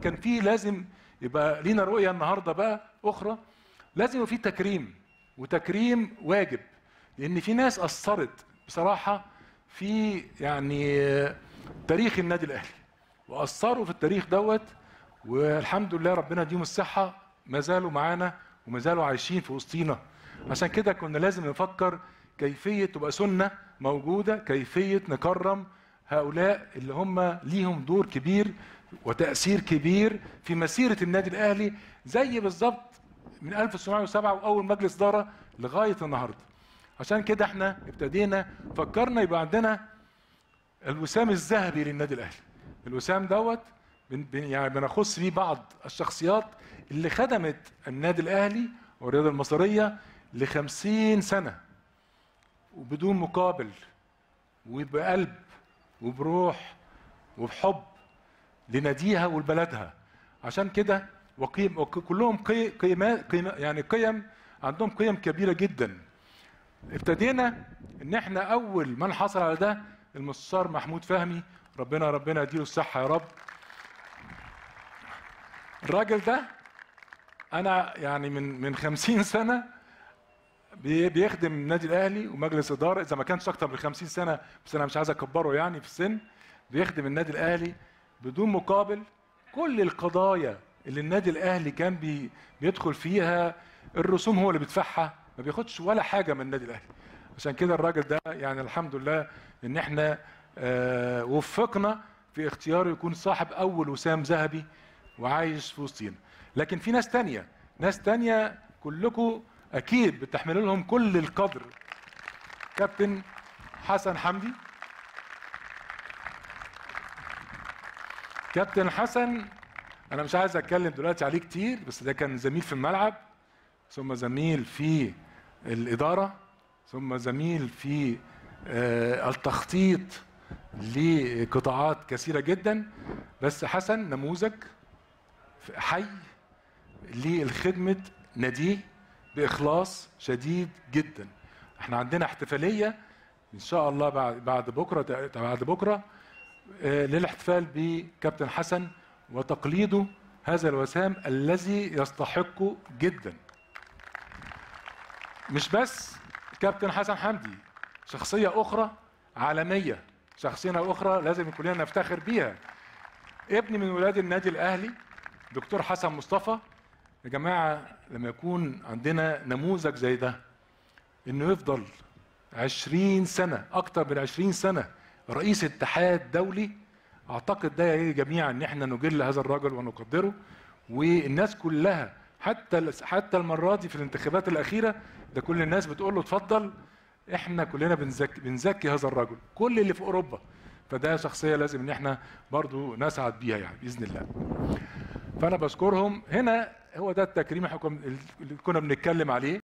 كان في لازم يبقى لينا رؤيه النهارده بقى اخرى لازم يبقى في تكريم وتكريم واجب لان في ناس اثرت بصراحه في يعني تاريخ النادي الاهلي واثروا في التاريخ دوت والحمد لله ربنا يديهم الصحه ما زالوا معانا وما زالوا عايشين في وسطينا عشان كده كنا لازم نفكر كيفيه تبقى سنه موجوده كيفيه نكرم هؤلاء اللي هم ليهم دور كبير وتاثير كبير في مسيره النادي الاهلي زي بالظبط من 1907 واول مجلس اداره لغايه النهارده عشان كده احنا ابتدينا فكرنا يبقى عندنا الوسام الذهبي للنادي الاهلي الوسام دوت بن بن يعني بنخص بيه بعض الشخصيات اللي خدمت النادي الاهلي والرياضه المصريه لخمسين سنه وبدون مقابل وبقلب وبروح وبحب لناديها ولبلدها عشان كده وقيم كلهم قي قيمات قيم يعني قيم عندهم قيم كبيره جدا ابتدينا ان احنا اول من حصل على ده المستشار محمود فهمي ربنا ربنا يديله الصحه يا رب الراجل ده انا يعني من من 50 سنه بيخدم النادي الاهلي ومجلس اداره اذا ما كانش اكتر من 50 سنه بس انا مش عايز اكبره يعني في السن بيخدم النادي الاهلي بدون مقابل كل القضايا اللي النادي الاهلي كان بي بيدخل فيها الرسوم هو اللي بيدفعها ما بياخدش ولا حاجه من النادي الاهلي عشان كده الراجل ده يعني الحمد لله ان احنا آه وفقنا في اختياره يكون صاحب اول وسام ذهبي وعايش في وسطينا لكن في ناس تانية ناس تانية كلكم اكيد بتحملوا لهم كل القدر كابتن حسن حمدي كابتن حسن انا مش عايز اتكلم دلوقتي عليه كتير بس ده كان زميل في الملعب ثم زميل في الاداره ثم زميل في آه التخطيط لقطاعات كثيره جدا بس حسن نموذج حي للخدمه ناديه باخلاص شديد جدا احنا عندنا احتفاليه ان شاء الله بعد بعد بكره بعد بكره آه للاحتفال بكابتن حسن وتقليده هذا الوسام الذي يستحقه جدا مش بس كابتن حسن حمدي شخصية أخرى عالمية شخصية أخرى لازم كلنا نفتخر بيها ابن من ولاد النادي الأهلي دكتور حسن مصطفى يا جماعة لما يكون عندنا نموذج زي ده إنه يفضل عشرين سنة أكتر من عشرين سنة رئيس اتحاد دولي أعتقد ده يا جميعا إن احنا نجل هذا الرجل ونقدره والناس كلها حتى حتى المره دي في الانتخابات الاخيره ده كل الناس بتقول له اتفضل احنا كلنا بنزكي بنزكي هذا الرجل كل اللي في اوروبا فده شخصيه لازم ان احنا برضو نسعد بيها يعني باذن الله فانا بشكرهم هنا هو ده التكريم اللي كنا بنتكلم عليه